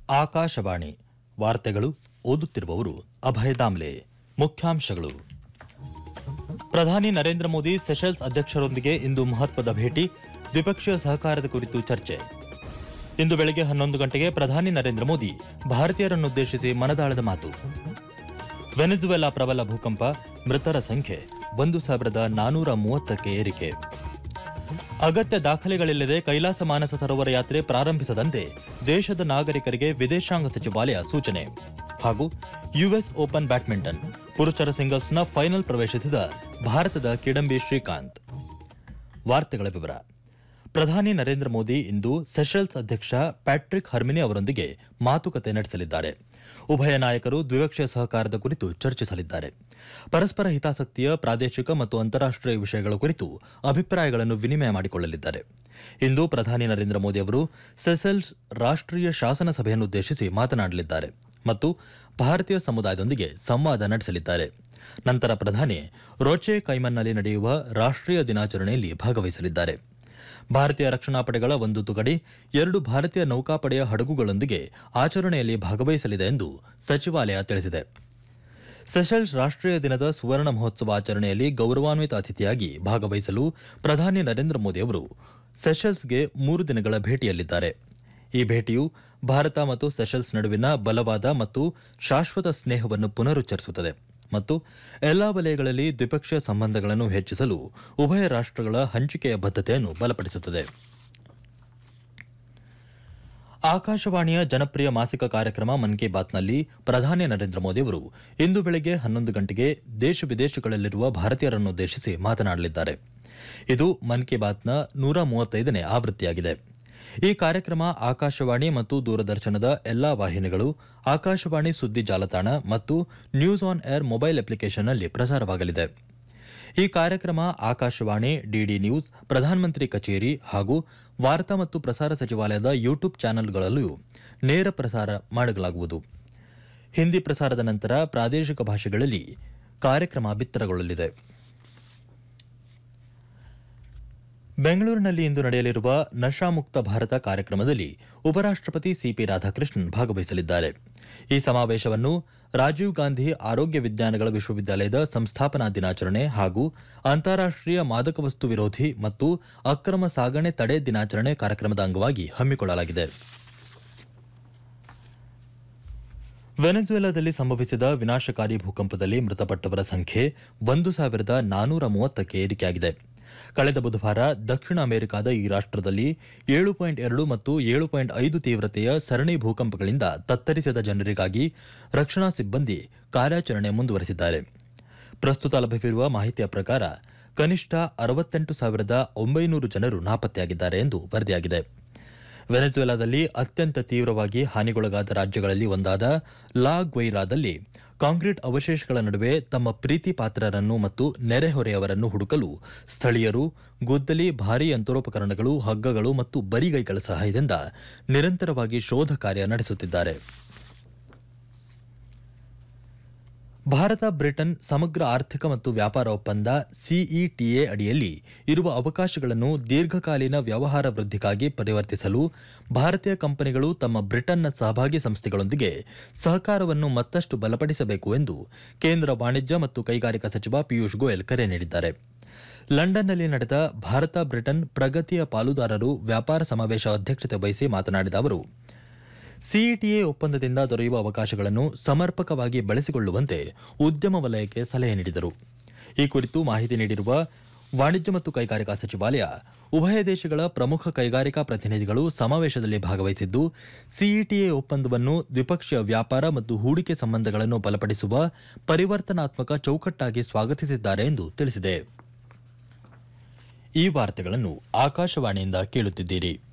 ಆಕಾಶವಾಣಿ ವಾರ್ತೆಗಳು ಓದುತ್ತಿರುವವರು ಅಭಯ ದಾಮ್ಲೆ ಮುಖ್ಯಾಂಶಗಳು ಪ್ರಧಾನಿ ನರೇಂದ್ರ ಮೋದಿ ಸೆಷಲ್ಸ್ ಅಧ್ಯಕ್ಷರೊಂದಿಗೆ ಇಂದು ಮಹತ್ವದ ಭೇಟಿ ದ್ವಿಪಕ್ಷೀಯ ಸಹಕಾರದ ಕುರಿತು ಚರ್ಚೆ ಇಂದು ಬೆಳಗ್ಗೆ ಹನ್ನೊಂದು ಗಂಟೆಗೆ ಪ್ರಧಾನಿ ನರೇಂದ್ರ ಮೋದಿ ಭಾರತೀಯರನ್ನುದ್ದೇಶಿಸಿ ಮನದಾಳದ ಮಾತು ವೆನೆಜುವೆಲಾ ಪ್ರಬಲ ಭೂಕಂಪ ಮೃತರ ಸಂಖ್ಯೆ ಒಂದು ಸಾವಿರದ ನಾನೂರ ಮೂವತ್ತಕ್ಕೆ ಏರಿಕೆ ಅಗತ್ಯ ದಾಖಲೆಗಳಿಲ್ಲದೆ ಕೈಲಾಸ ಮಾನಸ ಸರೋವರ ಯಾತ್ರೆ ಪ್ರಾರಂಭಿಸದಂತೆ ದೇಶದ ನಾಗರಿಕರಿಗೆ ವಿದೇಶಾಂಗ ಸಚಿವಾಲಯ ಸೂಚನೆ ಹಾಗೂ ಯುಎಸ್ ಓಪನ್ ಬ್ಯಾಡ್ಮಿಂಟನ್ ಪುರುಷರ ಸಿಂಗಲ್ಸ್ನ ಫೈನಲ್ ಪ್ರವೇಶಿಸಿದ ಭಾರತದ ಕಿಡಂಬಿ ಶ್ರೀಕಾಂತ್ ವಾರ್ತೆಗಳ ವಿವರ ಪ್ರಧಾನಿ ನರೇಂದ್ರ ಮೋದಿ ಇಂದು ಸೆಷಲ್ಸ್ ಅಧ್ಯಕ್ಷ ಪ್ಯಾಟ್ರಿಕ್ ಹರ್ಮಿನಿ ಅವರೊಂದಿಗೆ ಮಾತುಕತೆ ನಡೆಸಲಿದ್ದಾರೆ ಉಭಯ ನಾಯಕರು ದ್ವಿಪಕ್ಷೀಯ ಸಹಕಾರದ ಕುರಿತು ಚರ್ಚಿಸಲಿದ್ದಾರೆ ಪರಸ್ಪರ ಹಿತಾಸಕ್ತಿಯ ಪ್ರಾದೇಶಿಕ ಮತ್ತು ಅಂತಾರಾಷ್ಟೀಯ ವಿಷಯಗಳ ಕುರಿತು ಅಭಿಪ್ರಾಯಗಳನ್ನು ವಿನಿಮಯ ಮಾಡಿಕೊಳ್ಳಲಿದ್ದಾರೆ ಇಂದು ಪ್ರಧಾನಿ ನರೇಂದ್ರ ಮೋದಿ ಅವರು ಸೆಸೆಲ್ಸ್ ರಾಷ್ಟೀಯ ಶಾಸನ ಸಭೆಯನ್ನುದ್ದೇಶಿಸಿ ಮಾತನಾಡಲಿದ್ದಾರೆ ಮತ್ತು ಭಾರತೀಯ ಸಮುದಾಯದೊಂದಿಗೆ ಸಂವಾದ ನಡೆಸಲಿದ್ದಾರೆ ನಂತರ ಪ್ರಧಾನಿ ರೋಚೆ ಕೈಮನ್ನಲ್ಲಿ ನಡೆಯುವ ರಾಷ್ಟೀಯ ದಿನಾಚರಣೆಯಲ್ಲಿ ಭಾಗವಹಿಸಲಿದ್ದಾರೆ ಭಾರತೀಯ ರಕ್ಷಣಾ ಪಡೆಗಳ ಒಂದು ತುಕಡಿ ಎರಡು ಭಾರತೀಯ ನೌಕಾಪಡೆಯ ಹಡಗುಗಳೊಂದಿಗೆ ಆಚರಣೆಯಲ್ಲಿ ಭಾಗವಹಿಸಲಿದೆ ಎಂದು ಸಚಿವಾಲಯ ತಿಳಿಸಿದೆ ಸೆಷಲ್ಸ್ ರಾಷ್ಟೀಯ ದಿನದ ಸುವರ್ಣ ಮಹೋತ್ಸವ ಆಚರಣೆಯಲ್ಲಿ ಗೌರವಾನ್ವಿತ ಅತಿಥಿಯಾಗಿ ಭಾಗವಹಿಸಲು ಪ್ರಧಾನಿ ನರೇಂದ್ರ ಮೋದಿ ಅವರು ಸೆಷಲ್ಸ್ಗೆ ಮೂರು ದಿನಗಳ ಭೇಟಿಯಲ್ಲಿದ್ದಾರೆ ಈ ಭೇಟಿಯು ಭಾರತ ಮತ್ತು ಸೆಷಲ್ಸ್ ನಡುವಿನ ಬಲವಾದ ಮತ್ತು ಶಾಶ್ವತ ಸ್ನೇಹವನ್ನು ಪುನರುಚ್ಚರಿಸುತ್ತದೆ ಮತ್ತು ಎಲ್ಲಾ ವಲಯಗಳಲ್ಲಿ ದ್ವಿಪಕ್ಷೀಯ ಸಂಬಂಧಗಳನ್ನು ಹೆಚ್ಚಿಸಲು ಉಭಯ ರಾಷ್ಟಗಳ ಹಂಚಿಕೆಯ ಬದ್ಧತೆಯನ್ನು ಬಲಪಡಿಸುತ್ತದೆ ಆಕಾಶವಾಣಿಯ ಜನಪ್ರಿಯ ಮಾಸಿಕ ಕಾರ್ಯಕ್ರಮ ಮನ್ ಕಿ ಬಾತ್ನಲ್ಲಿ ಪ್ರಧಾನಿ ನರೇಂದ್ರ ಮೋದಿ ಅವರು ಇಂದು ಬೆಳಗ್ಗೆ ಹನ್ನೊಂದು ಗಂಟೆಗೆ ದೇಶ ವಿದೇಶಗಳಲ್ಲಿರುವ ಭಾರತೀಯರನ್ನುದ್ದೇಶಿಸಿ ಮಾತನಾಡಲಿದ್ದಾರೆ ಇದು ಮನ್ ಕಿ ಬಾತ್ನ ನೂರ ಮೂವತ್ತೈದನೇ ಆವೃತ್ತಿಯಾಗಿದೆ ಈ ಕಾರ್ಯಕ್ರಮ ಆಕಾಶವಾಣಿ ಮತ್ತು ದೂರದರ್ಶನದ ಎಲ್ಲಾ ವಾಹಿನಿಗಳು ಆಕಾಶವಾಣಿ ಸುದ್ದಿ ಜಾಲತಾಣ ಮತ್ತು ನ್ಯೂಸ್ ಆನ್ ಏರ್ ಮೊಬೈಲ್ ಅಪ್ಲಿಕೇಶನ್ನಲ್ಲಿ ಪ್ರಸಾರವಾಗಲಿದೆ ಈ ಕಾರ್ಯಕ್ರಮ ಆಕಾಶವಾಣಿ ಡಿಡಿ ನ್ಯೂಸ್ ಪ್ರಧಾನಮಂತ್ರಿ ಕಚೇರಿ ಹಾಗೂ ವಾರ್ತಾ ಮತ್ತು ಪ್ರಸಾರ ಸಚಿವಾಲಯದ ಯೂಟ್ಯೂಬ್ ಚಾನೆಲ್ಗಳಲ್ಲೂ ನೇರ ಪ್ರಸಾರ ಮಾಡಲಾಗುವುದು ಹಿಂದಿ ಪ್ರಸಾರದ ನಂತರ ಪ್ರಾದೇಶಿಕ ಭಾಷೆಗಳಲ್ಲಿ ಕಾರ್ಯಕ್ರಮ ಬಿತ್ತರಗೊಳ್ಳಲಿದೆ ಬೆಂಗಳೂರಿನಲ್ಲಿ ಇಂದು ನಡೆಯಲಿರುವ ನಶಾಮುಕ್ತ ಭಾರತ ಕಾರ್ಯಕ್ರಮದಲ್ಲಿ ಉಪರಾಷ್ಟಪತಿ ಸಿಪಿ ರಾಧಾಕೃಷ್ಣನ್ ಭಾಗವಹಿಸಲಿದ್ದಾರೆ ಈ ಸಮಾವೇಶವನ್ನು ರಾಜೀವ್ ಗಾಂಧಿ ಆರೋಗ್ಯ ವಿಜ್ಞಾನಗಳ ವಿಶ್ವವಿದ್ಯಾಲಯದ ಸಂಸ್ಥಾಪನಾ ದಿನಾಚರಣೆ ಹಾಗೂ ಅಂತಾರಾಷ್ಟೀಯ ಮಾದಕ ವಸ್ತು ವಿರೋಧಿ ಮತ್ತು ಅಕ್ರಮ ಸಾಗಣೆ ತಡೆ ದಿನಾಚರಣೆ ಕಾರ್ಯಕ್ರಮದ ಅಂಗವಾಗಿ ಹಮ್ಮಿಕೊಳ್ಳಲಾಗಿದೆ ವೆನೆಜುವೆಲಾದಲ್ಲಿ ಸಂಭವಿಸಿದ ವಿನಾಶಕಾರಿ ಭೂಕಂಪದಲ್ಲಿ ಮೃತಪಟ್ಟವರ ಸಂಖ್ಯೆ ಒಂದು ಸಾವಿರದ ನಾನೂರ ಮೂವತ್ತಕ್ಕೆ ಏರಿಕೆಯಾಗಿದೆ ಕಳೆದ ಬುಧವಾರ ದಕ್ಷಿಣ ಅಮೆರಿಕಾದ ಈ ರಾಷ್ಟದಲ್ಲಿ ಏಳು ಪಾಯಿಂಟ್ ಎರಡು ಮತ್ತು ಏಳು ಪಾಯಿಂಟ್ ಐದು ತೀವ್ರತೆಯ ಸರಣಿ ಭೂಕಂಪಗಳಿಂದ ತತ್ತರಿಸಿದ ಜನರಿಗಾಗಿ ರಕ್ಷಣಾ ಸಿಬ್ಬಂದಿ ಕಾರ್ಯಾಚರಣೆ ಮುಂದುವರೆಸಿದ್ದಾರೆ ಪ್ರಸ್ತುತ ಲಭ್ಯವಿರುವ ಮಾಹಿತಿಯ ಪ್ರಕಾರ ಕನಿಷ್ಠ ಅರವತ್ತೆಂಟು ಸಾವಿರದ ಒಂಬೈನೂರು ಜನರು ನಾಪತ್ತೆಯಾಗಿದ್ದಾರೆ ಎಂದು ವರದಿಯಾಗಿದೆ ವೆನೆಜುವೆಲಾದಲ್ಲಿ ಅತ್ಯಂತ ತೀವ್ರವಾಗಿ ಹಾನಿಗೊಳಗಾದ ರಾಜ್ಯಗಳಲ್ಲಿ ಒಂದಾದ ಲಾ ಗ್ವೈರಾದಲ್ಲಿ ಕಾಂಕ್ರೀಟ್ ಅವಶೇಷಗಳ ನಡುವೆ ತಮ್ಮ ಪ್ರೀತಿ ಪಾತ್ರರನ್ನು ಮತ್ತು ನೆರೆಹೊರೆಯವರನ್ನು ಹುಡುಕಲು ಸ್ಥಳೀಯರು ಗುದ್ದಲಿ ಭಾರೀ ಯಂತ್ರೋಪಕರಣಗಳು ಹಗ್ಗಗಳು ಮತ್ತು ಬರಿಗೈಗಳ ಸಹಾಯದಿಂದ ನಿರಂತರವಾಗಿ ಶೋಧ ಕಾರ್ಯ ನಡೆಸುತ್ತಿದ್ದಾರೆ ಭಾರತ ಬ್ರಿಟನ್ ಸಮಗ್ರ ಆರ್ಥಿಕ ಮತ್ತು ವ್ಯಾಪಾರ ಒಪ್ಪಂದ ಸಿಇಟಿಎ ಅಡಿಯಲ್ಲಿ ಇರುವ ಅವಕಾಶಗಳನ್ನು ದೀರ್ಘಕಾಲೀನ ವ್ಯವಹಾರ ವೃದ್ಧಿಗಾಗಿ ಪರಿವರ್ತಿಸಲು ಭಾರತೀಯ ಕಂಪನಿಗಳು ತಮ್ಮ ಬ್ರಿಟನ್ನ ಸಹಭಾಗಿ ಸಂಸ್ಥೆಗಳೊಂದಿಗೆ ಸಹಕಾರವನ್ನು ಮತ್ತಷ್ಟು ಬಲಪಡಿಸಬೇಕು ಎಂದು ಕೇಂದ್ರ ವಾಣಿಜ್ಯ ಮತ್ತು ಕೈಗಾರಿಕಾ ಸಚಿವ ಪಿಯೂಷ್ ಗೋಯಲ್ ಕರೆ ನೀಡಿದ್ದಾರೆ ಲಂಡನ್ನಲ್ಲಿ ನಡೆದ ಭಾರತ ಬ್ರಿಟನ್ ಪ್ರಗತಿಯ ಪಾಲುದಾರರು ವ್ಯಾಪಾರ ಸಮಾವೇಶ ಅಧ್ಯಕ್ಷತೆ ವಹಿಸಿ ಮಾತನಾಡಿದ ಅವರು ಸಿಇಟಿಎ ಒಪ್ಪಂದದಿಂದ ದೊರೆಯುವ ಅವಕಾಶಗಳನ್ನು ಸಮರ್ಪಕವಾಗಿ ಬಳಸಿಕೊಳ್ಳುವಂತೆ ಉದ್ಯಮ ವಲಯಕ್ಕೆ ಸಲಹೆ ನೀಡಿದರು ಈ ಕುರಿತು ಮಾಹಿತಿ ನೀಡಿರುವ ವಾಣಿಜ್ಯ ಮತ್ತು ಕೈಗಾರಿಕಾ ಸಚಿವಾಲಯ ಉಭಯ ದೇಶಗಳ ಪ್ರಮುಖ ಕೈಗಾರಿಕಾ ಪ್ರತಿನಿಧಿಗಳು ಸಮಾವೇಶದಲ್ಲಿ ಭಾಗವಹಿಸಿದ್ದು ಸಿಇಟಿಎ ಒಪ್ಪಂದವನ್ನು ದ್ವಿಪಕ್ಷೀಯ ವ್ಯಾಪಾರ ಮತ್ತು ಹೂಡಿಕೆ ಸಂಬಂಧಗಳನ್ನು ಬಲಪಡಿಸುವ ಪರಿವರ್ತನಾತ್ಮಕ ಚೌಕಟ್ಟಾಗಿ ಸ್ವಾಗತಿಸಿದ್ದಾರೆ ಎಂದು ತಿಳಿಸಿದೆ ಈ ವಾರ್ತೆಗಳನ್ನು ಆಕಾಶವಾಣಿಯಿಂದ ಕೇಳುತ್ತಿದ್ದೀರಿ